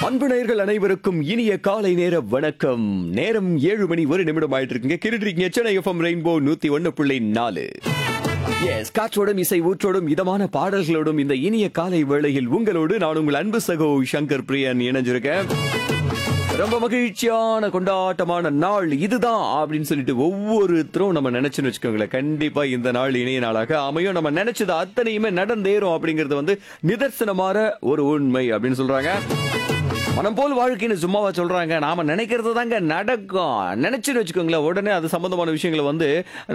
அன்பு நேயர்கள் அனைவருக்கும் இனிய காலை நேர வணக்கம் நேரம் ஏழு மணி ஒரு நிமிடம் ஆயிட்டு இருக்குங்க கேட்டுட்டு சென்னை எஃப்எம் ரெயின்போ நூத்தி ஒன்னு புள்ளி நாலு எஸ் காற்றோடும் இசை ஊற்றோடும் இதமான பாடல்களோடும் இந்த இனிய காலை வேளையில் உங்களோடு நான் உங்கள் அன்பு சகோ சங்கர் பிரியன் இணைஞ்சிருக்கேன் ரொம்ப மகிழ்ச்சியான கொண்டாட்டமான நாள் இதுதான் அப்படின்னு சொல்லிட்டு ஒவ்வொருத்தரும் நம்ம நினைச்சுன்னு வச்சுக்கோங்களேன் கண்டிப்பா இந்த நாள் இணைய நாளாக அமையும் நம்ம நினைச்சது அத்தனையுமே நடந்தேறும் அப்படிங்கறது வந்து நிதர்சனமான ஒரு உண்மை அப்படின்னு சொல்றாங்க மனம் போல் வாழ்க்கைன்னு சும்மாவா சொல்றாங்க நாம நினைக்கிறது தாங்க நடக்கும் நினைச்சுன்னு வச்சுக்கோங்களேன் உடனே அது சம்பந்தமான விஷயங்களை வந்து